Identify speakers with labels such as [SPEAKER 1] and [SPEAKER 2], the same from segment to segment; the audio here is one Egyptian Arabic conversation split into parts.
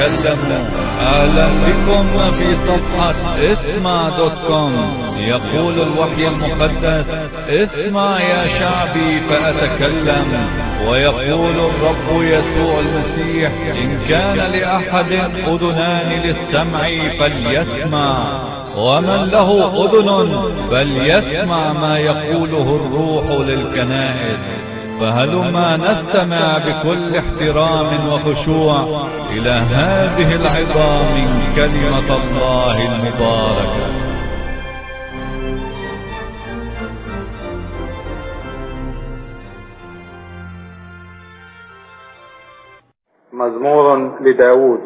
[SPEAKER 1] تكلموا اهلا بكم في صفحة اسمع دوت كوم يقول الوحي المقدس اسمع يا شعبي فاتكلم ويقول الرب يسوع المسيح ان كان لاحد اذنان للسمع فليسمع ومن له اذن فليسمع ما يقوله الروح للكنائس فهلما نستمع بكل احترام وخشوع الى هذه العظام من كلمة الله المباركة
[SPEAKER 2] مزمور لداود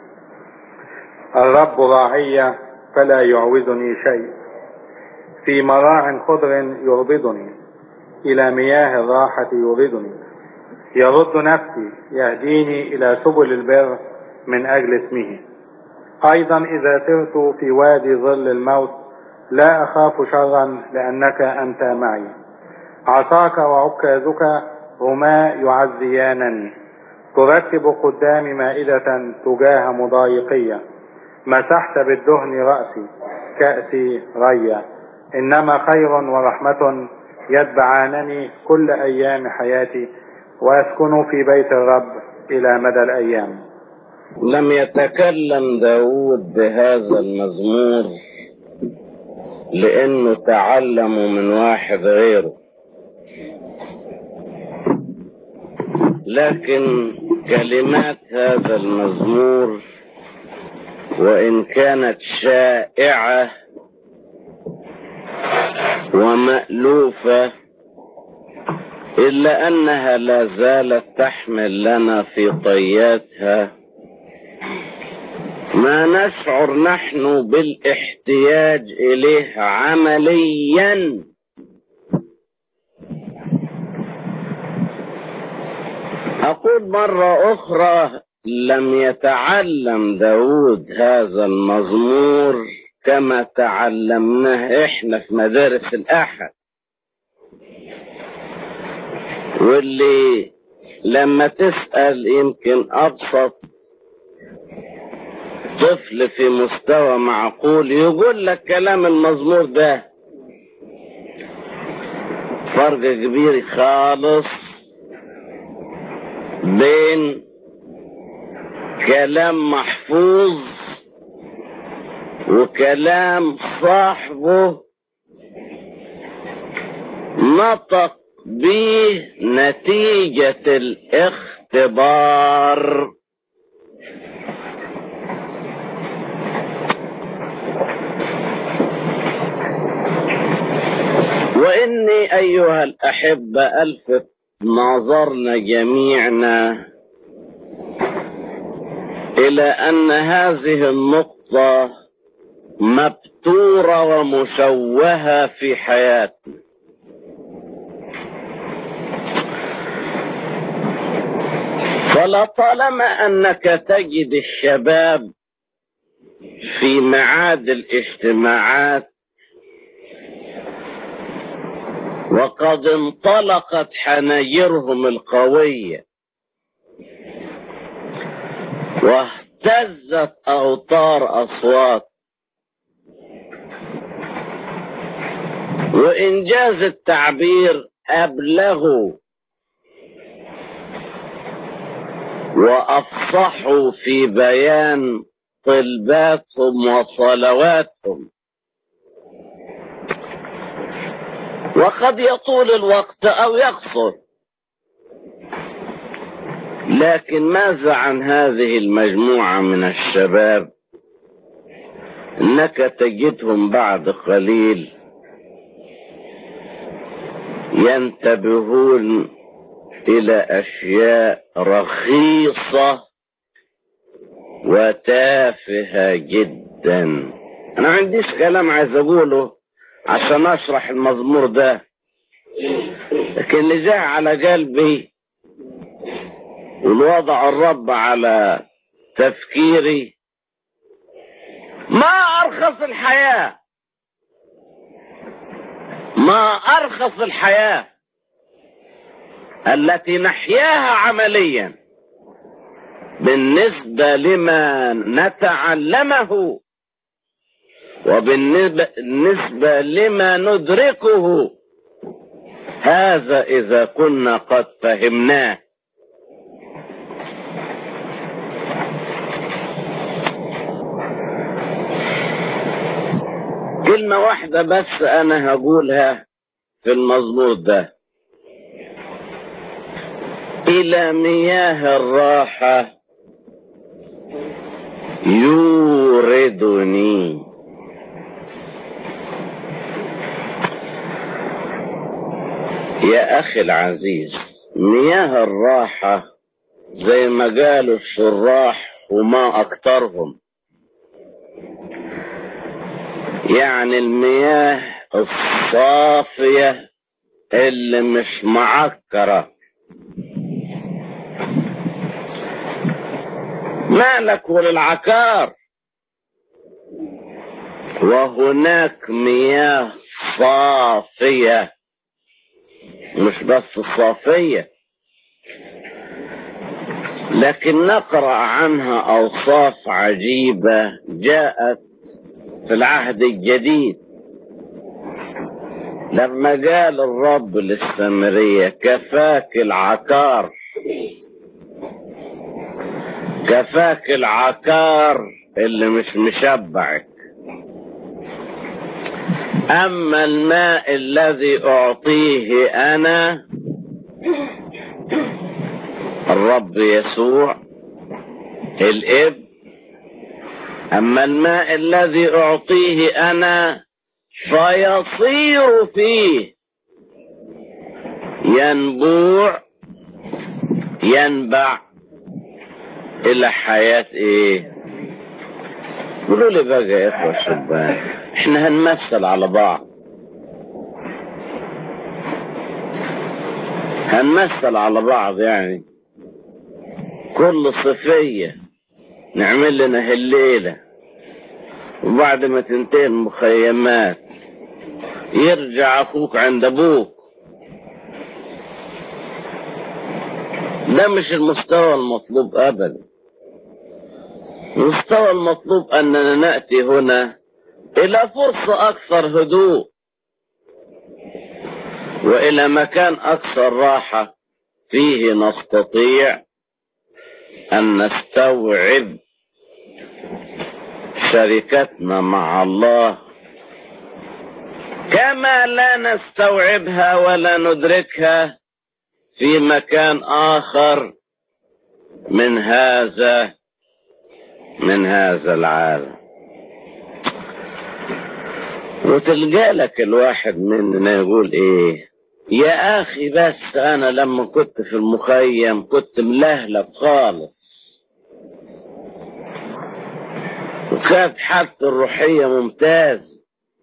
[SPEAKER 2] الرب راعي فلا يعوزني شيء في مراع خضر يربضني إلى مياه الراحة يوردني يرد نفسي يهديني إلى سبل البر من أجل اسمه أيضا إذا سرت في وادي ظل الموت لا أخاف شرا لأنك أنت معي عصاك وعكازك هما يعزيانني ترتب قدامي مائدة تجاه مضايقية مسحت بالدهن رأسي كأسي ريا إنما خير ورحمة يتبعانني كل أيام حياتي وأسكن في بيت الرب إلى مدى الأيام
[SPEAKER 3] لم يتكلم داود بهذا المزمور لأنه تعلمه من واحد غيره لكن كلمات هذا المزمور وإن كانت شائعة ومألوفة إلا أنها لا زالت تحمل لنا في طياتها ما نشعر نحن بالاحتياج إليه عمليا أقول مرة أخرى لم يتعلم داود هذا المزمور كما تعلمناه احنا في مدارس الأحد واللي لما تسأل يمكن أبسط طفل في مستوى معقول يقول لك كلام المزمور ده فرق كبير خالص بين كلام محفوظ وكلام صاحبه نطق به نتيجة الاختبار وإني أيها الأحبة ألفت نظرنا جميعنا إلى أن هذه النقطة مبتورة ومشوهة في حياتنا فلطالما أنك تجد الشباب في معاد الاجتماعات وقد انطلقت حناجرهم القوية واهتزت أوتار أصوات وإنجاز التعبير أبلغوا وأفصحوا في بيان طلباتهم وصلواتهم وقد يطول الوقت أو يقصر لكن ماذا عن هذه المجموعة من الشباب انك تجدهم بعد قليل ينتبهون الى اشياء رخيصة وتافهة جدا انا ما عنديش كلام عايز اقوله عشان اشرح المزمور ده لكن اللي جاء على قلبي والوضع الرب على تفكيري ما ارخص الحياة ما ارخص الحياة التي نحياها عمليا بالنسبة لما نتعلمه وبالنسبة لما ندركه هذا إذا كنا قد فهمناه كلمة واحدة بس أنا هقولها في المزمور ده إلى مياه الراحة يوردني يا أخي العزيز مياه الراحة زي ما قالوا الشراح وما أكترهم يعني المياه الصافية اللي مش معكرة مالك وللعكار وهناك مياه صافية مش بس صافية لكن نقرأ عنها أوصاف عجيبة جاءت في العهد الجديد لما قال الرب للسامرية كفاك العكار كفاك العكار اللي مش مشبعك أما الماء الذي أعطيه أنا الرب يسوع الإب أما الماء الذي أعطيه أنا فيصير فيه ينبوع ينبع إلى حياة إيه قولوا لي بقى يا إخوة الشبان إحنا هنمثل على بعض هنمثل على بعض يعني كل صفية نعمل لنا هالليلة وبعد ما تنتهي المخيمات يرجع أخوك عند أبوك ده مش المستوى المطلوب أبدا المستوى المطلوب أننا نأتي هنا إلى فرصة أكثر هدوء وإلى مكان أكثر راحة فيه نستطيع أن نستوعب شركتنا مع الله كما لا نستوعبها ولا ندركها في مكان آخر من هذا من هذا العالم وتلقى لك الواحد مننا يقول ايه يا اخي بس انا لما كنت في المخيم كنت ملهلب خالص وكانت حالتي الروحية ممتاز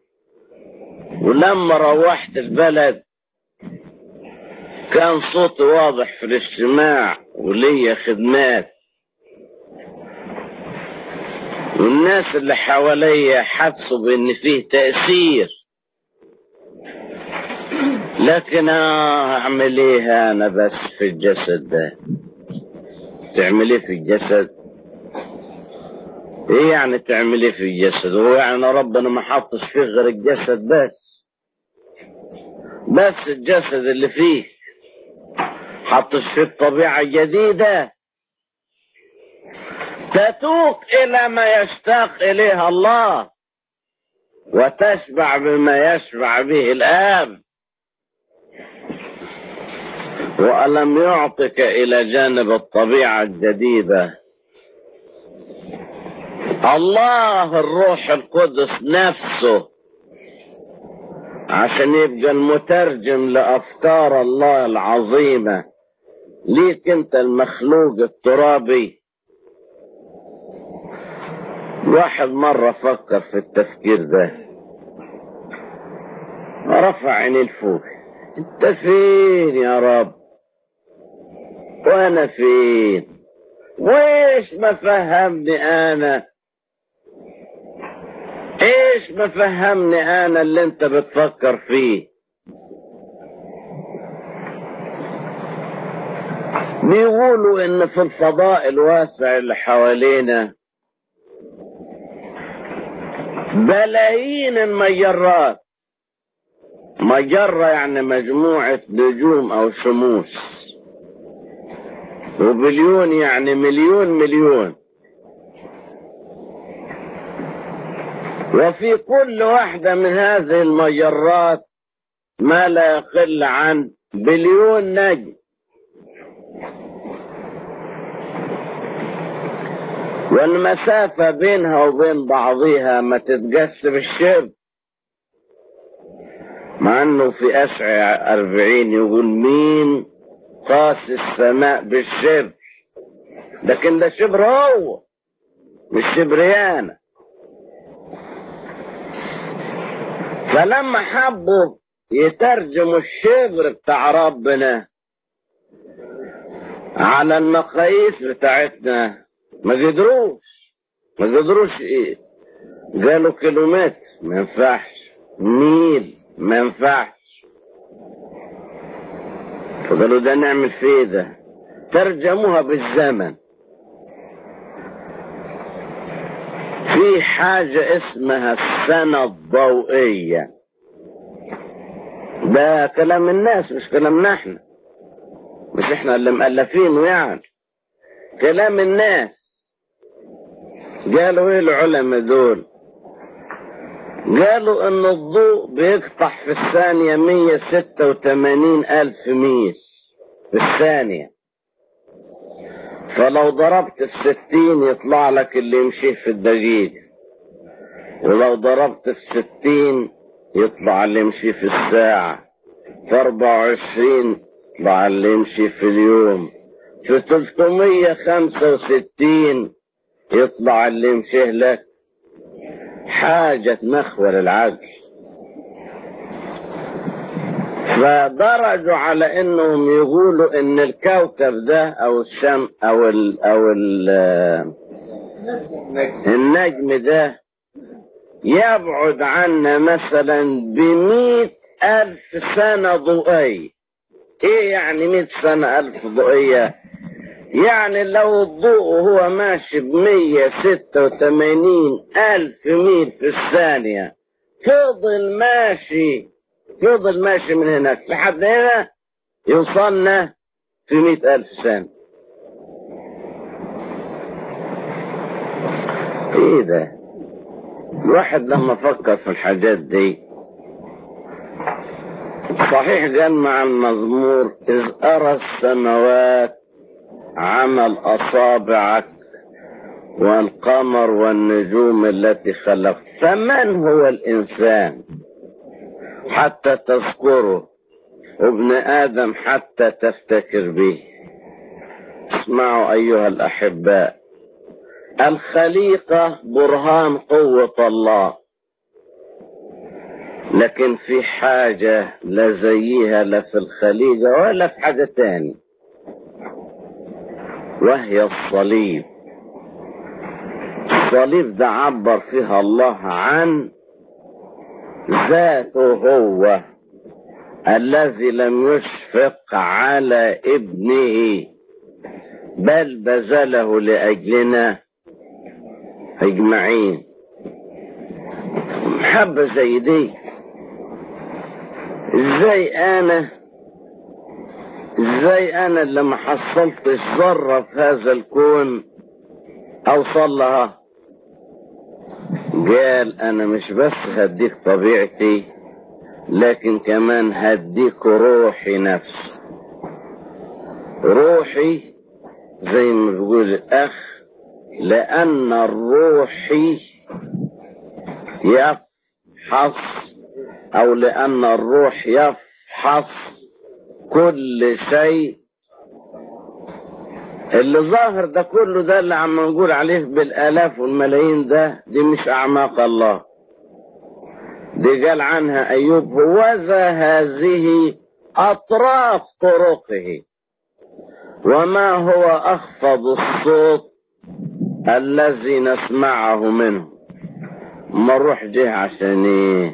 [SPEAKER 3] ولما روحت البلد كان صوتي واضح في الاجتماع وليا خدمات والناس اللي حواليا حسوا بان فيه تأثير لكن اعمل ايه انا بس في الجسد ده تعمل ايه في الجسد ايه يعني تعمل ايه في الجسد هو يعني ربنا ما حطش فيه غير الجسد بس بس الجسد اللي فيه حطش فيه الطبيعة الجديدة تتوق إلى ما يشتاق إليه الله وتشبع بما يشبع به الآب وألم يعطك إلى جانب الطبيعة الجديدة الله الروح القدس نفسه عشان يبقى المترجم لأفكار الله العظيمة ليك انت المخلوق الترابي واحد مرة فكر في التفكير ده رفع عيني لفوق انت فين يا رب وانا فين ويش ما فهمني انا ايش ما فهمني انا اللي انت بتفكر بيقولوا ان في الفضاء الواسع اللي حوالينا بلايين المجرات مجرة يعني مجموعة نجوم او شموس وبليون يعني مليون مليون وفي كل واحدة من هذه المجرات ما لا يقل عن بليون نجم والمسافة بينها وبين بعضها ما تتقاس بالشبر مع انه في اشعة اربعين يقول مين قاس السماء بالشبر لكن ده شبر هو مش شبريانة فلما حبوا يترجموا الشبر بتاع ربنا على المقاييس بتاعتنا ما قدروش ما قدروش ايه قالوا كيلومتر ما ينفعش ميل ما ينفعش فقالوا ده نعمل فيه ده ترجموها بالزمن في حاجة اسمها السنة الضوئية ده كلام الناس مش كلامنا احنا مش احنا اللي مؤلفينه يعني كلام الناس قالوا ايه العلماء دول قالوا ان الضوء بيقطع في الثانية 186 الف ميل في الثانية فلو ضربت في ستين يطلع لك اللي يمشيه في الدقيقة ولو ضربت في ستين يطلع اللي يمشي في الساعة في اربعة وعشرين يطلع اللي يمشي في اليوم في تلتمية خمسة وستين يطلع اللي يمشيه لك حاجة مخول العقل فدرجوا على انهم يقولوا ان الكوكب ده او الشم او ال او ال النجم ده يبعد عنا مثلا بمئة ألف سنة ضوئية ايه يعني مئة سنة ألف ضوئية يعني لو الضوء هو ماشي بمية ستة وثمانين ألف ميل في الثانية فضل ماشي فضل ماشي من هناك لحد هنا يوصلنا في مئة ألف سنة ايه ده الواحد لما فكر في الحاجات دي صحيح جمع المزمور إذ أرى السماوات عمل أصابعك والقمر والنجوم التي خلقت فمن هو الإنسان حتى تذكره وابن آدم حتى تفتكر به اسمعوا أيها الأحباء الخليقة برهان قوة الله لكن في حاجة لا زيها لا في الخليقة ولا في حاجة تاني وهي الصليب الصليب ده عبر فيها الله عن ذاته هو الذي لم يشفق على ابنه بل بذله لأجلنا أجمعين محبة زي دي ازاي انا ازاي انا اللي ما حصلتش ذرة في هذا الكون اوصل لها قال انا مش بس هديك طبيعتي لكن كمان هديك روحي نفسي روحي زي ما بيقول الاخ لان الروح يفحص او لان الروح يفحص كل شيء اللي ظاهر ده كله ده اللي عم نقول عليه بالالاف والملايين ده دي مش اعماق الله دي قال عنها ايوب وذا هذه اطراف طرقه وما هو اخفض الصوت الذي نسمعه منه ما نروح جه عشان ايه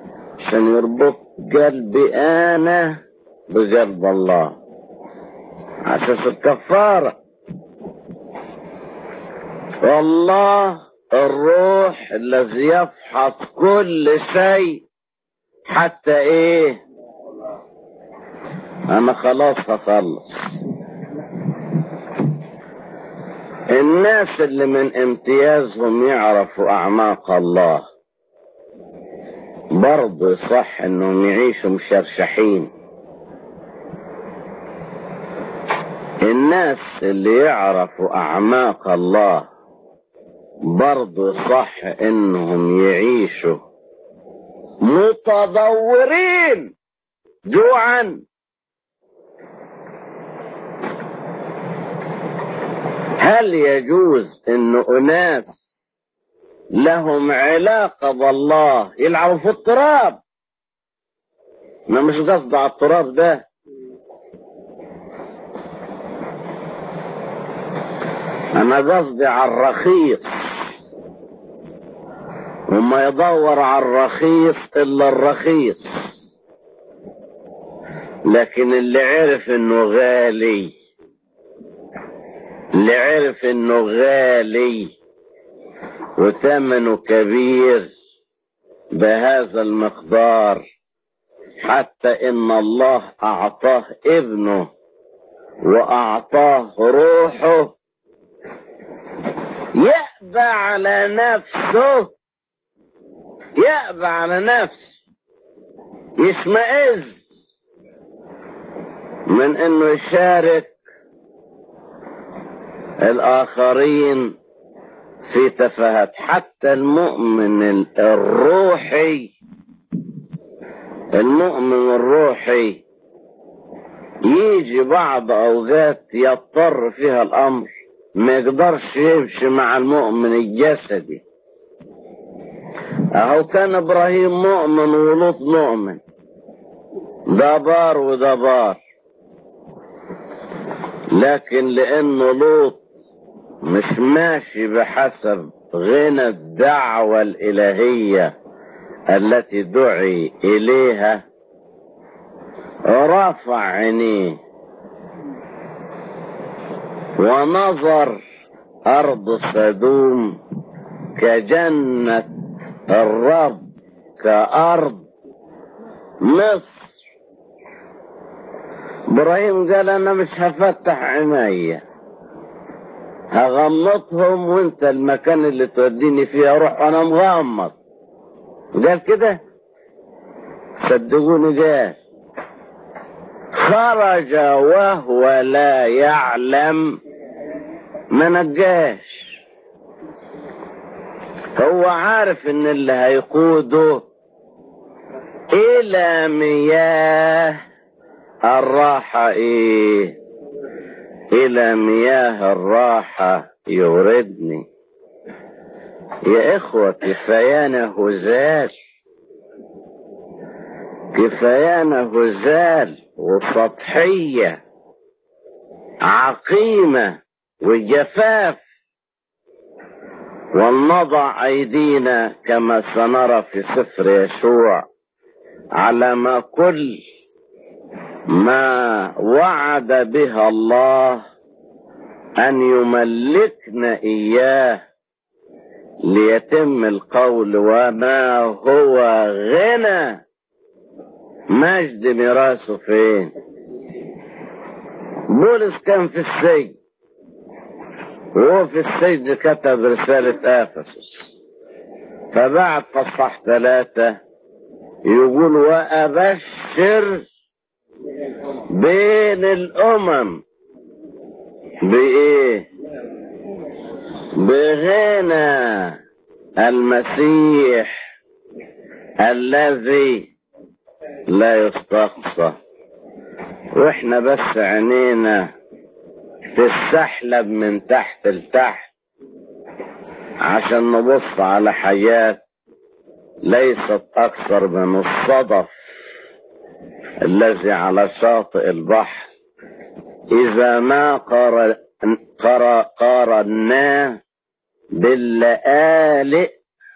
[SPEAKER 3] عشان يربط قلبي انا بقلب الله أساس الكفارة والله الروح الذي يفحص كل شيء حتى ايه انا خلاص هخلص الناس اللي من امتيازهم يعرفوا اعماق الله برضه صح انهم يعيشوا مشرشحين الناس اللي يعرفوا اعماق الله برضه صح انهم يعيشوا متضورين جوعا هل يجوز ان اناس لهم علاقة بالله يلعبوا في التراب ما مش قصد على التراب ده انا قصدي على الرخيص وما يدور على الرخيص الا الرخيص لكن اللي عرف انه غالي اللي عرف انه غالي وثمنه كبير بهذا المقدار حتى ان الله اعطاه ابنه واعطاه روحه يأبى على نفسه يأبى على نفسه يشمئز من انه يشارك الاخرين في تفاهات حتى المؤمن الروحي المؤمن الروحي يجي بعض اوقات يضطر فيها الامر ما يقدرش يمشي مع المؤمن الجسدي اهو كان ابراهيم مؤمن ولوط مؤمن ده بار وده بار لكن لانه لوط مش ماشي بحسب غنى الدعوة الالهية التي دعي اليها رفع عينيه ونظر أرض سدوم كجنة الرب كأرض مصر إبراهيم قال أنا مش هفتح عينيا هغمضهم وانت المكان اللي توديني فيه اروح وانا مغمض قال كده صدقوني قال خرج وهو لا يعلم ما نجاش هو عارف ان اللي هيقوده الى مياه الراحة ايه الى مياه الراحة يوردني يا اخوة كفايانا هزال كفايانا هزال وسطحية عقيمة وجفاف ولنضع أيدينا كما سنرى في سفر يشوع على ما كل ما وعد بها الله أن يملكنا إياه ليتم القول وما هو غنى مجد ميراثه فين بولس كان في السجن وهو في السجن كتب رسالة آفسس فبعد فصح ثلاثة يقول وأبشر بين الأمم بإيه بغنى المسيح الذي لا يستقصى واحنا بس عينينا تستحلب من تحت لتحت عشان نبص على حياة ليست أكثر من الصدف الذي على شاطئ البحر إذا ما قار- قار- قارناه باللآلئ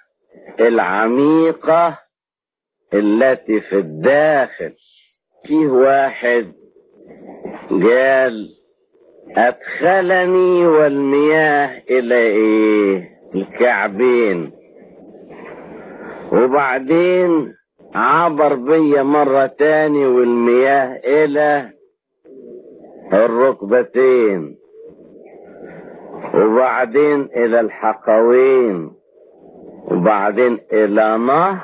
[SPEAKER 3] العميقة التي في الداخل فيه واحد قال أدخلني والمياه إلى إيه الكعبين وبعدين عبر بي مرة تاني والمياه إلى الركبتين وبعدين إلى الحقوين وبعدين إلى نهر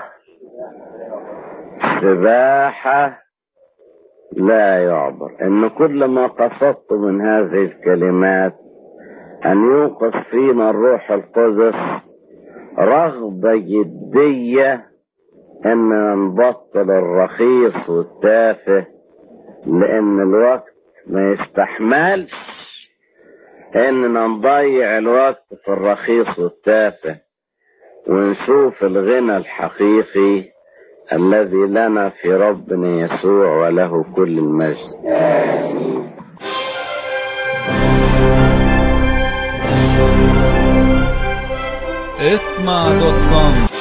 [SPEAKER 3] سباحة لا يعبر إن كل ما قصدت من هذه الكلمات أن يوقظ فينا الروح القدس رغبة جدية ان نبطل الرخيص والتافه لان الوقت ما يستحملش اننا نضيع الوقت في الرخيص والتافه ونشوف الغنى الحقيقي الذي لنا في ربنا يسوع وله كل المجد
[SPEAKER 1] اسمع دوت كوم